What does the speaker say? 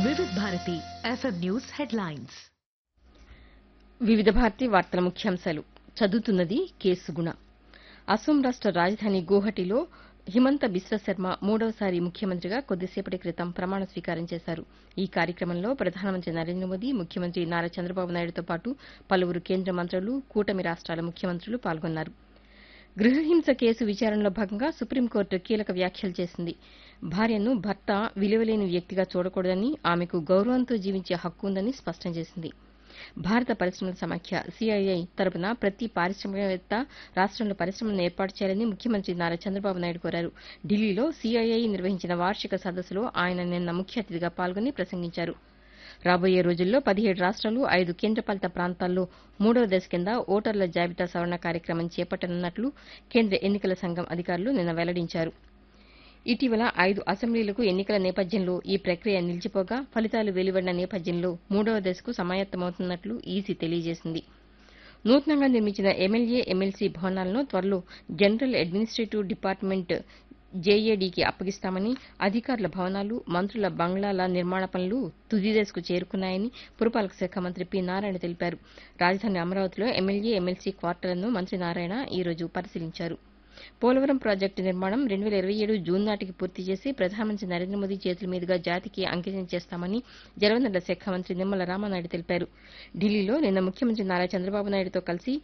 వివిధ Bharati FM news headlines వివిధ భారతి వార్తల ముఖ్యాంశాలు చదువుతున్నది కేసు గుణ అసోం రాష్ట రాజధాని గువహటిలో హిమంత బిశ్వశర్మ మూడవసారి ముఖ్యమంత్రిగా కొద్దిసేపటి క్రితం ప్రమాణ స్వీకారం చేశారు ఈ కార్యక్రమంలో ప్రధానమంత్రి నరేంద్ర మోదీ ముఖ్యమంత్రి నారా చంద్రబాబు నాయుడుతో పాటు పలువురు కేంద్ర మంత్రులు కూటమి రాష్ట్రాల ముఖ్యమంత్రులు పాల్గొన్నారు గృహహింస కేసు విచారణలో భాగంగా సుప్రీంకోర్టు కీలక వ్యాఖ్యలు చేసింది భార్యను భర్త విలువలేని వ్యక్తిగా చూడకూడదని ఆమెకు గౌరవంతో జీవించే హక్కు ఉందని స్పష్టం చేసింది భారత పరిశ్రమల సమాఖ్య సిఐఐ తరపున ప్రతి పారిశ్రామికవేత్త రాష్ట్రంలో పరిశ్రమలను ఏర్పాటు చేయాలని ముఖ్యమంత్రి నారా చంద్రబాబు నాయుడు కోరారు ఢిల్లీలో సిఐఐ నిర్వహించిన వార్షిక సదస్సులో ఆయన నిన్న ముఖ్య అతిథిగా పాల్గొని ప్రసంగించారు రాబోయే రోజుల్లో పదిహేడు రాష్ట్రాలు ఐదు కేంద్రపాలిత ప్రాంతాల్లో మూడవ దశ కింద ఓటర్ల జాబితా సవరణ కార్యక్రమం చేపట్టనున్నట్లు కేంద్ర ఎన్నికల సంఘం అధికారులు నిన్న వెల్లడించారు ఇటీవల ఐదు అసెంబ్లీలకు ఎన్నికల నేపథ్యంలో ఈ ప్రక్రియ నిలిచిపోగా ఫలితాలు వెలువడిన నేపథ్యంలో మూడవ దశకు సమాయత్తమవుతున్నట్లు ఈసీ తెలియజేసింది నూతనంగా నిర్మించిన ఎమ్మెల్యే ఎమ్మెల్సీ భవనాలను త్వరలో జనరల్ అడ్మినిస్ట్రేటివ్ డిపార్ట్మెంట్ జేఏడీకి అప్పగిస్తామని అధికారుల భవనాలు మంత్రుల బంగ్లాల నిర్మాణ పనులు తుది దశకు చేరుకున్నాయని పురపాలక శాఖ మంత్రి పి నారాయణ తెలిపారు రాజధాని అమరావతిలో ఎమ్మెల్యే ఎమ్మెల్సీ క్వార్టర్లను మంత్రి నారాయణ ఈ రోజు పరిశీలించారు పోలవరం ప్రాజెక్టు నిర్మాణం రెండు వేల ఇరవై ఏడు జూన్ నాటికి పూర్తి చేసి ప్రధానమంత్రి నరేంద్ర మోదీ చేతుల మీదుగా జాతికి అంకితం చేస్తామని జలవనరుల శాఖ మంత్రి నిమ్మల రామానాయుడు తెలిపారు ఢిల్లీలో నిన్న ముఖ్యమంత్రి నారా చంద్రబాబు నాయుడుతో కలిసి